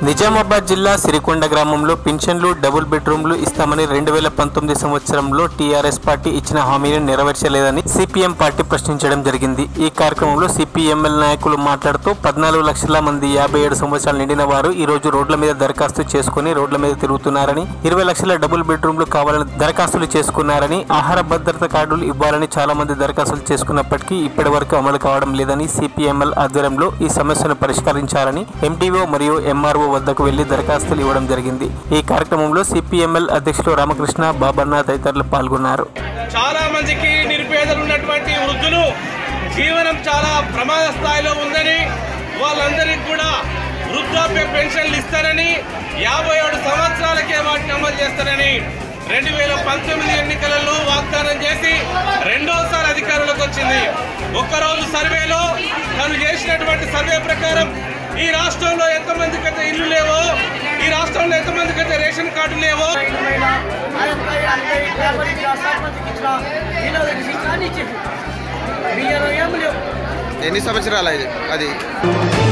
నిజామాబాద్ జిల్లా సిరికొండ గ్రామంలో పింఛన్లు డబుల్ బెడ్రూమ్లు ఇస్తామని రెండు వేల పంతొమ్మిది సంవత్సరంలో టీఆర్ఎస్ పార్టీ ఇచ్చిన హామీని నెరవేర్చలేదని సిపిఎం పార్టీ ప్రశ్నించడం జరిగింది ఈ కార్యక్రమంలో సిపిఎంఎల్ నాయకులు మాట్లాడుతూ పద్నాలుగు లక్షల మంది యాభై ఏడు సంవత్సరాలు నిండిన వారు ఈ రోజు రోడ్ల మీద దరఖాస్తు చేసుకుని రోడ్ల మీద తిరుగుతున్నారని ఇరవై లక్షల డబుల్ బెడ్రూమ్లు కావాలని దరఖాస్తులు చేసుకున్నారని ఆహార భద్రత కార్డులు ఇవ్వాలని చాలా మంది దరఖాస్తులు చేసుకున్నప్పటికీ ఇప్పటి వరకు అమలు కావడం లేదని సిపిఎంఎల్ ఆధ్వర్యంలో ఈ సమస్యను పరిష్కరించాలని ఎంటీఓ మరియు ఎంఆర్ఓ వద్దకు వెళ్లి దరఖాస్తులు ఇవ్వడం జరిగింది ఈ కార్యక్రమంలో సిపిఎంఎల్ అధ్యక్షులు రామకృష్ణ బాబన్న తదితరులు పాల్గొన్నారు చాలా మందికి నిరుపేదలు ఉన్నటువంటి వృద్ధులు జీవనం చాలా ప్రమాద స్థాయిలో ఉందని వాళ్ళందరికీ కూడా వృద్ధాప్య పెన్షన్లు ఇస్తారని యాభై ఏడు సంవత్సరాలకే వాటిని అమలు చేస్తారని రెండు వేల పంతొమ్మిది ఎన్నికలలో వాగ్దానం చేసి రెండోసారి అధికారంలోకి వచ్చింది ఒక్కరోజు సర్వేలో తను చేసినటువంటి సర్వే ప్రకారం ఈ రాష్ట్రంలో ఎంతమందికి అయితే ఇల్లు లేవో ఈ రాష్ట్రంలో ఎంతమందికి అయితే రేషన్ కార్డు లేవో ఎన్ని సంవత్సరాలు అది అది